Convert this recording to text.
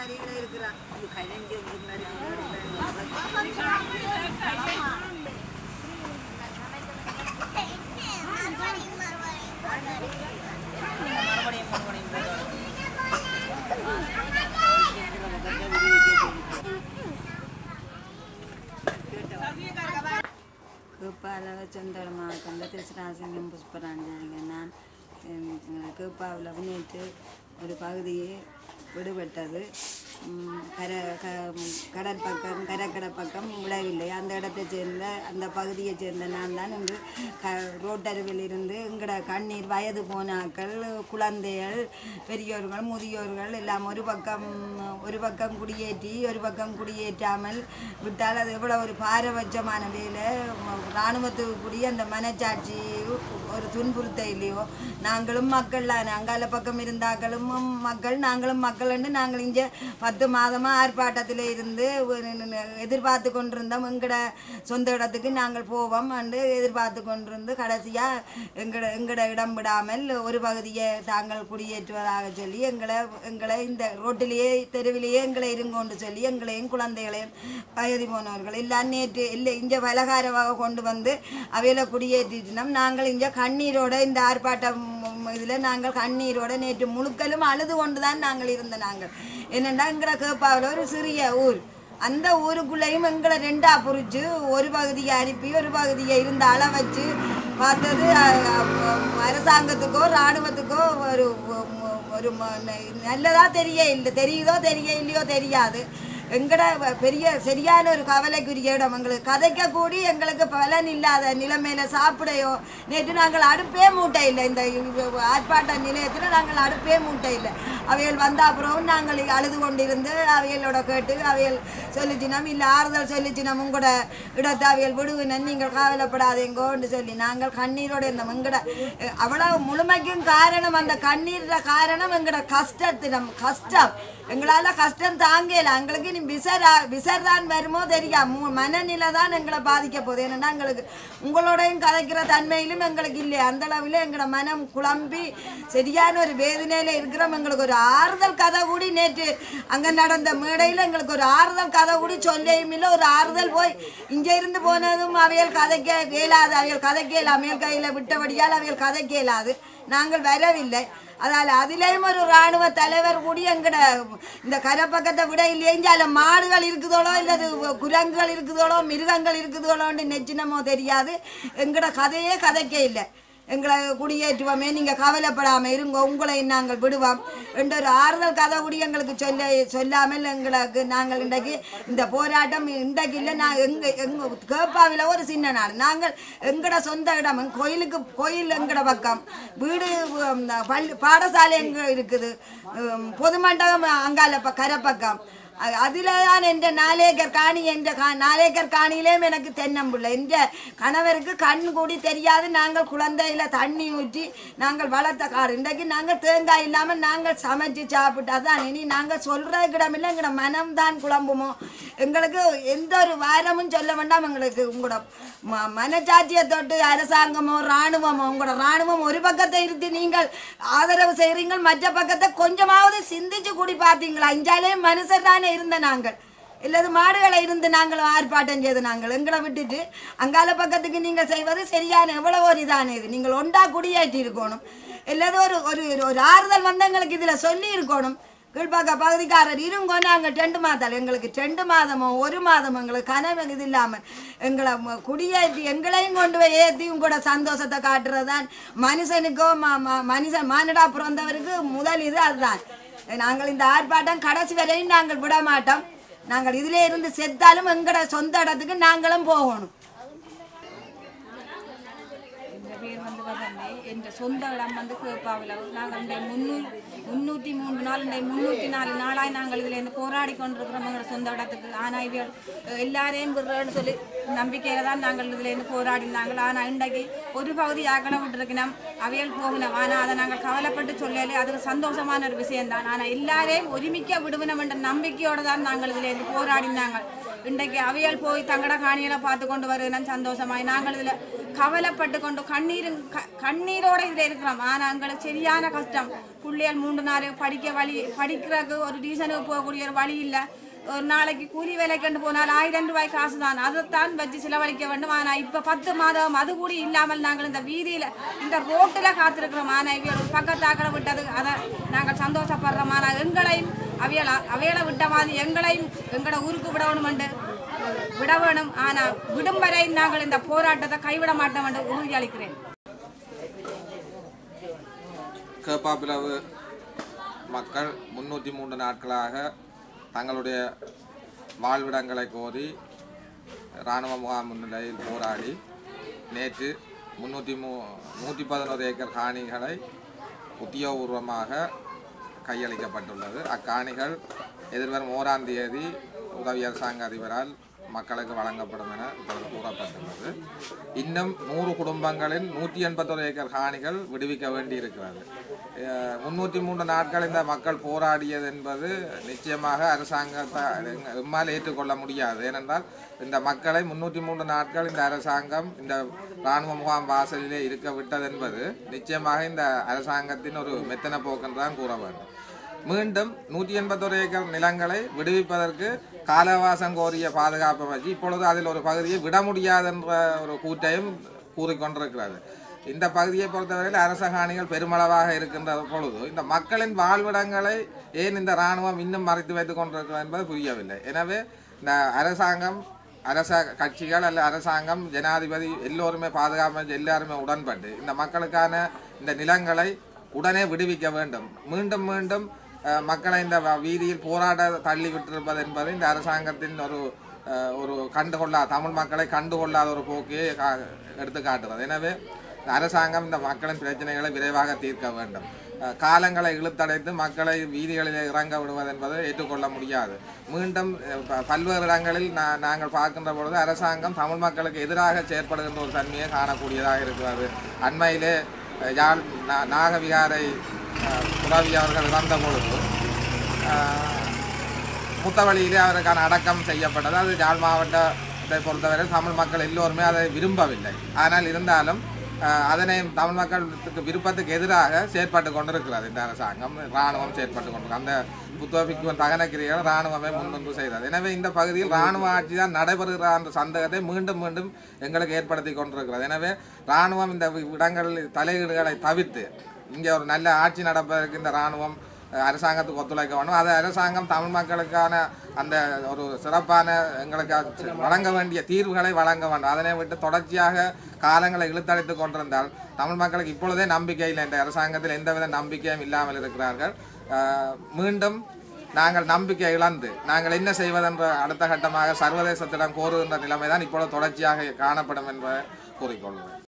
அருகில் இருக்கிறான் இது கரைஞ்சி முன்னாடி மறுபடியும் மறுபடியும் போயிடும் கேப்பாவில் சொந்தட மாவட்டத்தில் திருச்சிராசிங்கம் புஷ்பராணிங்க நான் கேப்பாவில் நேற்று ஒரு பகுதியே விடுபட்டது ம், கரை க கடல் பக்கம் கடற்கரை பக்கம் விடவில்லை அந்த இடத்தை சேர்ந்த அந்த பகுதியை சேர்ந்த நான் தான் இன்று க ரோட்டருவில் இருந்து எங்கட கண்ணீர் வயது போனாக்கள் குழந்தைகள் பெரியோர்கள் முதியோர்கள் எல்லாம் ஒரு பக்கம் ஒரு பக்கம் குடியேற்றி ஒரு பக்கம் குடியேற்றாமல் விட்டால் அது எவ்வளோ ஒரு பாரபட்சமான வேலை இராணுவத்துக்கு கூடிய அந்த மனச்சாட்சி ஒரு துன்புறுத்த இல்லையோ நாங்களும் மக்கள் தான் அங்கால பக்கம் இருந்தாக்களும் மக்கள் நாங்களும் மக்கள் என்று நாங்கள் இங்கே பத்து மாதமாக ஆர்ப்பாட்டத்தில் இருந்து ஒரு எதிர்பார்த்து கொண்டிருந்தோம் எங்கட சொந்த இடத்துக்கு நாங்கள் போவோம் என்று எதிர்பார்த்து கொண்டிருந்து கடைசியாக எங்கட எங்கட இடம் விடாமல் ஒரு பகுதியை தாங்கள் குடியேற்றுவதாக சொல்லி எங்களை எங்களை இந்த ரோட்டிலேயே தெருவிலேயே எங்களை இருங்கொண்டு சொல்லி எங்களையும் குழந்தைகளையும் வயது போனவர்கள் எல்லாம் நேற்று இல்லை இங்கே பலகாரமாக கொண்டு வந்து அவையில் குடியேற்றினோம் நாங்கள் இங்கே கண்ணீரோட இந்த ஆர்ப்பாட்டம் இதில் நாங்கள் கண்ணீரோட நேற்று முழுக்கலும் அழுது கொண்டு தான் நாங்கள் இருந்த நாங்கள் என்னென்னா எங்களை கேப்பாவில் ஒரு சிறிய ஊர் அந்த ஊருக்குள்ளேயும் எங்களை ரெண்டா புரிச்சு ஒரு பகுதியை அனுப்பி ஒரு பகுதியை இருந்து அள வச்சு பார்த்தது அ- அ- அரசாங்கத்துக்கோ இராணுவத்துக்கோ ஒரு ஒரு ம- நல்லதா தெரிய இல்லை தெரியுதோ தெரிய இல்லையோ தெரியாது எங்கட வ- பெரிய சரியான ஒரு கவலைக்குரிய இடம் எங்களுக்கு கதைக்க கூடி எங்களுக்கு பலன் இல்லாத நிலைமையில சாப்பிடையோ நேற்று நாங்கள் அடுப்பே மூட்டை இல்லை இந்த இவ் ஆர்ப்பாட்ட நிலையத்தில் நாங்கள் அடுப்பே மூட்டை இல்லை அவைகள் வந்த அப்புறம் நாங்கள் அழுது கொண்டிருந்து அவைகளோட கேட்டு அவைகள் சொல்லிச்சினம் இல்லை ஆறுதல் சொல்லிச்சினம் உங்களோட இடத்தை அவைகள் விடுவினன் நீங்கள் கவலைப்படாதீங்கோன்னு சொல்லி நாங்கள் கண்ணீரோட இருந்தோம் எங்கட அஹ், அவ்வளவு முழுமைக்கும் காரணம் அந்த கண்ணீர காரணம் எங்கட கஷ்டத்தினம் கஷ்டம் எங்களால கஷ்டம் தாங்கல எங்களுக்கு இனி விசரா விசர் தான் வருமோ தெரியா மு- மனநிலை தான் எங்களை பாதிக்க போகுது ஏன்னா எங்களுக்கு உங்களோடையும் கதைக்கிற தன்மையிலும் எங்களுக்கு இல்லை அந்த அளவில் எங்களோட மனம் குழம்பி சரியான ஒரு வேதனையில இருக்கிறோம் எங்களுக்கு ஒரு ஆறுதல் கதை கூடி நேற்று அங்க நடந்த மேடையில் எங்களுக்கு ஒரு ஆறுதல் கதை கூடி சொல்லியும் இல்லை ஒரு ஆறுதல் போய் இங்க இருந்து போனதும் அவையல் கதைக்க இயலாது அவையல் கதைக்க இயலா மேல் கையில் விட்டபடியால் அவையல் கதைக்க இயலாது நாங்கள் வரவில்லை அதால அதிலேயும் ஒரு ராணுவ தலைவர் கூடி எங்கட இந்த கரை பக்கத்தை விட இல்லையஞ்சால மாடுகள் இருக்குதோளோ இல்லது குரங்குகள் இருக்குதோளோ மிருகங்கள் இருக்குதோளோன்னு நெச்சினமோ தெரியாது எங்கட கதையே கதைக்க இல்லை எங்களை குடியேற்றுவோமே நீங்கள் கவலைப்படாமல் இருங்க உங்களை நாங்கள் விடுவோம் என்ற ஒரு ஆறுதல் கதை கூடி எங்களுக்கு சொல்ல சொல்லாமல் எங்களுக்கு நாங்கள் இன்றைக்கு இந்த போராட்டம் இன்றைக்கு இல்லை நான் எங்க எங்க கேப்பாவில் ஒரு சின்ன நாடு நாங்கள் எங்கட சொந்த இடம் எங்க கோயிலுக்கு கோயில் எங்கட பக்கம் வீடு உம், பள்ளி பாடசாலை எங்க இருக்குது உம், பொது மண்டபம் அங்கால ப- கரை பக்கம் அ- அதில தான் என்ற நாலேக்கர் காணி என்ற கா நாலேக்கர் காணியிலேயும் எனக்கு தென்னம்புள்ள என்ற கணவருக்கு கண் கூடி தெரியாது நாங்கள் குழந்தையில தண்ணி ஊற்றி நாங்கள் வளர்த்த காடு இன்றைக்கு நாங்கள் தேங்காய் இல்லாமல் நாங்கள் சமைச்சு சாப்பிட்டா தான் இனி நாங்கள் சொல்கிறதுக்கு இடமில்லை எங்களோட மனம் தான் குழம்புமோ எங்களுக்கு எந்த ஒரு வாரமும் சொல்ல வேண்டாம் எங்களுக்கு உங்களோட ம மனச்சாட்சியை தொட்டு அரசாங்கமோ இராணுவமோ உங்களோட இராணுவம் ஒரு பக்கத்தை இருந்து நீங்கள் ஆதரவு செய்கிறீங்க மற்ற பக்கத்தை கொஞ்சமாவது சிந்திச்சு கூடி பார்த்தீங்களா இஞ்சாலே மனுஷர் தானே இருந்த நாங்கள் இல்லது மாடுகளை இருந்து நாங்கள் ஆர்ப்பாட்டம் செய்து நாங்கள் எங்களை விட்டுட்டு அங்கால பக்கத்துக்கு நீங்கள் செய்வது சரியான எவ்வளோ ஒரு இதான இது நீங்கள் ஒண்டா குடியேற்றி இருக்கணும் இல்லது ஒரு ஒரு ஒரு ஆறுதல் வந்தவங்களுக்கு இதில் சொல்லி இருக்கணும் கீழ்பாக்க பகுதிக்காரர் இருங்கோ நாங்கள் ரெண்டு மாதம் எங்களுக்கு ரெண்டு மாதமோ ஒரு மாதமோ எங்களுக்கு கனவு இது இல்லாமல் எங்களை ம- குடியேற்றி எங்களையும் கொண்டு போய் ஏற்றியும் கூட சந்தோஷத்தை காட்டுறது தான் மனுஷனுக்கோ ம ம- மனுஷன் மானிடா பிறந்தவருக்கு முதல் இது அதுதான் நாங்கள் இந்த ஆர்ப்பாட்டம் கடைசி வரையும் நாங்கள் விட மாட்டோம் நாங்கள் இதிலே இருந்து செத்தாலும் எங்களோட சொந்த இடத்துக்கு நாங்களும் போகணும் இந்த பேர் வந்து வசந்தி என் சொந்த இடம் வந்து கேப்பாவில் நாங்கள் இந்த முன்னூறு முந்நூற்றி மூன்று நாள் இந்த முந்நூற்றி நாலு நாளாய் நாங்கள் இதில் இருந்து போராடி கொண்டிருக்கிறோம் எங்களோட சொந்த இடத்துக்கு ஆனால் இவள் எல்லாரையும் விடுறேன்னு சொல்லி நம்பிக்கையில் தான் நாங்கள் இதில் இருந்து போராடினாங்கள் ஆனால் இன்றைக்கு ஒரு பகுதி ஆக்களை விட்டுருக்கணும் அவையல் போகணும் ஆனால் அதை நாங்கள் கவலைப்பட்டு சொல்லலே அது சந்தோஷமான ஒரு விஷயம்தான் ஆனால் எல்லாரையும் ஒருமிக்க விடுவினம் என்ற நம்பிக்கையோடு தான் நாங்கள் இதில் இருந்து போராடினாங்க இன்றைக்கு அவையால் போய் தங்கட காணிகளை பார்த்து கொண்டு வருகிறோம் சந்தோஷமாய் நாங்கள் இதில் கவலைப்பட்டு கொண்டு கண்ணீரும் க- கண் கண்ணீரோட இதில் இருக்கிறோம் ஆனால் எங்களுக்கு சரியான கஷ்டம் பிள்ளைகள் மூன்று நாள் படிக்க வழி படிக்கிறதுக்கு ஒரு டியூஷனுக்கு போகக்கூடிய ஒரு வழி இல்லை ஒரு நாளைக்கு கூலி வேலைக்கு போனால் ஆயிரம் ரூபாய் காசு தான் அதைத்தான் வச்சு செலவழிக்க வேண்டும் ஆனால் இப்போ பத்து மாதம் அது கூட இல்லாமல் நாங்கள் இந்த வீதியில் இந்த ரோட்டில் காத்திருக்கிறோம் ஆனால் இவங்க பக்கத்தாக்களை விட்டது அதை நாங்கள் சந்தோஷப்படுறோம் ஆனால் எங்களையும் அவையல அவையலை விட்ட மாதிரி எங்களையும் எங்களோட ஊருக்கு விடணும் என்று விட வேணும் ஆனால் விடும் வரை நாங்கள் இந்த போராட்டத்தை கைவிட மாட்டோம் என்று உறுதியளிக்கிறேன் கேப்பாப்பிலவு மக்கள் முன்னூற்றி மூன்று நாட்களாக தங்களுடைய வாழ்விடங்களை கோரி இராணுவ முகாம் முன்னிலையில் போராடி நேற்று முன்னூற்றி மூ நூற்றி பதினோரு ஏக்கர் காணிகளை உத்தியோகபூர்வமாக கையளிக்கப்பட்டுள்ளது அக்காணிகள் எதிர்வரும் ஓராம் தேதி உதவி அரசாங்க அதிபரால் மக்களுக்கு வழங்கப்படும் என இப்பொழுது கூறப்பட்டுள்ளது இன்னும் நூறு குடும்பங்களின் நூற்றி எண்பத்தொரு ஏக்கர் காணிகள் விடுவிக்க வேண்டியிருக்கிறது அஹ் முன்னூற்றி மூன்று நாட்கள் இந்த மக்கள் போராடியது என்பது நிச்சயமாக அரசாங்கத்தை எங்க- எம்மால் ஏற்றுக்கொள்ள முடியாது ஏனென்றால் இந்த மக்களை முன்னூற்றி மூன்று நாட்கள் இந்த அரசாங்கம் இந்த இராணுவ முகாம் வாசலிலே இருக்க விட்டது என்பது நிச்சயமாக இந்த அரசாங்கத்தின் ஒரு மெத்தன போக்கென்று தான் கூற வேண்டும் மீண்டும் நூற்றி எண்பத்தொரு ஏக்கர் நிலங்களை விடுவிப்பதற்கு காலவாசம் கோரிய பாதுகாப்பு வச்சு இப்பொழுது அதில் ஒரு பகுதியை விட முடியாது என்ற ஒரு கூற்றையும் கூறிக்கொண்டிருக்கிறது இந்த பகுதியை பொறுத்தவரையில் அரச காணிகள் பெருமளவாக இருக்கின்ற பொழுது இந்த மக்களின் வாழ்விடங்களை ஏன் இந்த இராணுவம் இன்னும் மறைத்து வைத்துக் கொண்டிருக்கிறது என்பது புரியவில்லை எனவே இந்த அரசாங்கம் அரச கட்சிகள் அல்ல அரசாங்கம் ஜனாதிபதி எல்லோருமே பாதுகாப்பு அமைச்சு எல்லாருமே உடன்பட்டு இந்த மக்களுக்கான இந்த நிலங்களை உடனே விடுவிக்க வேண்டும் மீண்டும் மீண்டும் அஹ், மக்களை இந்த வ- வீதியில் போராட தள்ளி விட்டிருப்பது என்பது இந்த அரசாங்கத்தின் ஒரு அஹ், ஒரு கண்டுகொள்ளா தமிழ் மக்களை கண்டுகொள்ளாத ஒரு போக்கையே கா- எடுத்து காட்டுறது எனவே இந்த அரசாங்கம் இந்த மக்களின் பிரச்சனைகளை விரைவாக தீர்க்க வேண்டும் அஹ், காலங்களை இழுத்தடைத்து மக்களை வீதிகளில் இறங்க விடுவது என்பது ஏற்றுக்கொள்ள முடியாது மீண்டும் அஹ், ப- பல்வேறு இடங்களில் நா- நாங்கள் பார்க்கின்ற பொழுது அரசாங்கம் தமிழ் மக்களுக்கு எதிராக செயற்படுகின்ற ஒரு தன்மையை காணக்கூடியதாக இருக்கிறது அண்மையிலே அஹ், யாழ் நா- நாகவிகாரை அஹ், துறவி அவர்கள் இறந்த பொழுது அஹ், முத்தவழியிலே அவருக்கான அடக்கம் செய்யப்பட்டது அது யாழ் மாவட்டத்தை பொறுத்தவரை தமிழ் மக்கள் எல்லோருமே அதை விரும்பவில்லை ஆனால் இருந்தாலும் அஹ், அதனை தமிழ் மக்களுக்கு விருப்பத்துக்கு எதிராக செயற்பட்டு கொண்டிருக்கிறது இந்த அரசாங்கம் இராணுவம் செயற்பட்டு கொண்டிருக்கு அந்த புத்தோபிக்கும் தகனக்கிரிகள் இராணுவமே முன்வந்து செய்தது எனவே இந்த பகுதியில் இராணுவ ஆட்சி தான் நடைபெறுகிற அந்த சந்தேகத்தை மீண்டும் மீண்டும் எங்களுக்கு ஏற்படுத்தி கொண்டிருக்கிறது எனவே இராணுவம் இந்த இடங்களில் தலையீடுகளை தவிர்த்து இங்கே ஒரு நல்ல ஆட்சி நடப்பதற்கு இந்த இராணுவம் அஹ், அரசாங்கத்துக்கு ஒத்துழைக்க வேண்டும் அது அரசாங்கம் தமிழ் மக்களுக்கான அந்த ஒரு சிறப்பான எங்களுக்கு அது வழங்க வேண்டிய தீர்வுகளை வழங்க வேண்டும் அதனை விட்டு தொடர்ச்சியாக காலங்களை இழுத்தடைத்து கொண்டிருந்தால் தமிழ் மக்களுக்கு இப்பொழுதே நம்பிக்கை இல்லை இந்த அரசாங்கத்தில் எந்தவித நம்பிக்கையும் இல்லாமல் இருக்கிறார்கள் அஹ், மீண்டும் நாங்கள் நம்பிக்கை இழந்து நாங்கள் என்ன செய்வதென்ற அடுத்த கட்டமாக சர்வதேசத்திடம் கோருகின்ற நிலைமை தான் இப்பொழுது தொடர்ச்சியாக காணப்படும் என்பதை கூறிக்கொள்கிறேன்